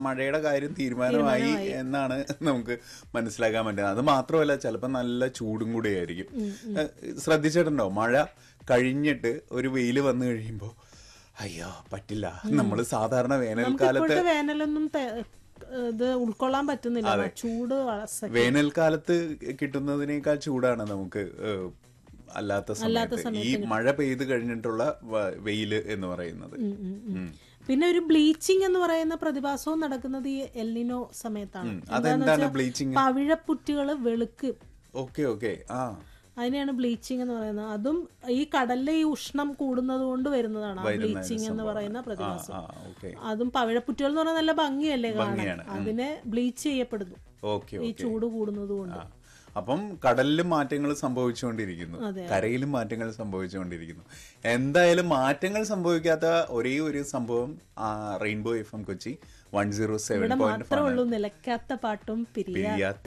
മഴയുടെ കാര്യം തീരുമാനമായി എന്നാണ് നമുക്ക് മനസ്സിലാക്കാൻ പറ്റുന്നത് അത് മാത്രമല്ല ചിലപ്പോൾ നല്ല ചൂടും കൂടി ആയിരിക്കും ഏഹ്, ശ്രദ്ധിച്ചിട്ടുണ്ടോ മഴ കഴിഞ്ഞിട്ട് ഒരു വെയില് വന്നു കഴിയുമ്പോൾ അയ്യോ പറ്റില്ല നമ്മൾ സാധാരണ വേനൽക്കാലത്ത് ഇപ്പോഴത്തെ വേനലൊന്നും തെ- ഇത് ഉൾക്കൊള്ളാൻ പറ്റുന്നില്ല ചൂട് വള- വേനൽക്കാലത്ത് കിട്ടുന്നതിനേക്കാൾ ചൂടാണ് നമുക്ക് ഏഹ്, അല്ലാത്ത സമയത്ത് ഈ മഴ പെയ്ത് കഴിഞ്ഞിട്ടുള്ള വ- വെയില് എന്ന് പറയുന്നത് ഉം. പിന്നെ ഒരു ബ്ലീച്ചിങ് എന്ന് പറയുന്ന പ്രതിഭാസവും നടക്കുന്നത് ഈ എല്ലിനോ സമയത്താണ് അതെന്താണ് ബ്ലീച്ചിങ് പവിഴപ്പുറ്റുകള് വെളുക്ക് ഓക്കെ ഓക്കെ ആ അതിനെയാണ് ബ്ലീച്ചിങ് എന്ന് പറയുന്നത് അതും ഈ കടലിലെ ഈ ഉഷ്ണം കൂടുന്നത് കൊണ്ട് വരുന്നതാണ് ആ ബ്ലീച്ചിങ് എന്ന് പറയുന്ന ആ പ്രതിഭാസം ആ ഓക്കെ അതും പവിഴപ്പുറ്റുകൾ എന്ന് പറഞ്ഞാൽ നല്ല ഭംഗിയല്ലേ കാണാൻ ഭംഗിയാണ്. അതിനെ ബ്ലീച്ച് ചെയ്യപ്പെടുന്നു ഓക്കെ ഈ ചൂട് കൂടുന്നത് കൊണ്ട് ആ. അപ്പം കടലിലും മാറ്റങ്ങൾ സംഭവിച്ചുകൊണ്ടിരിക്കുന്നു അതെ. കരയിലും മാറ്റങ്ങൾ സംഭവിച്ചുകൊണ്ടിരിക്കുന്നു എന്തായാലും മാറ്റങ്ങൾ സംഭവിക്കാത്ത ഒരേ ഒരു സംഭവം rainbow F M Kochi one zero seven point മാത്രമേ ഉള്ളൂ നിലയ്ക്കാത്ത പാട്ടും പിരിയാ പിരിയാത്ത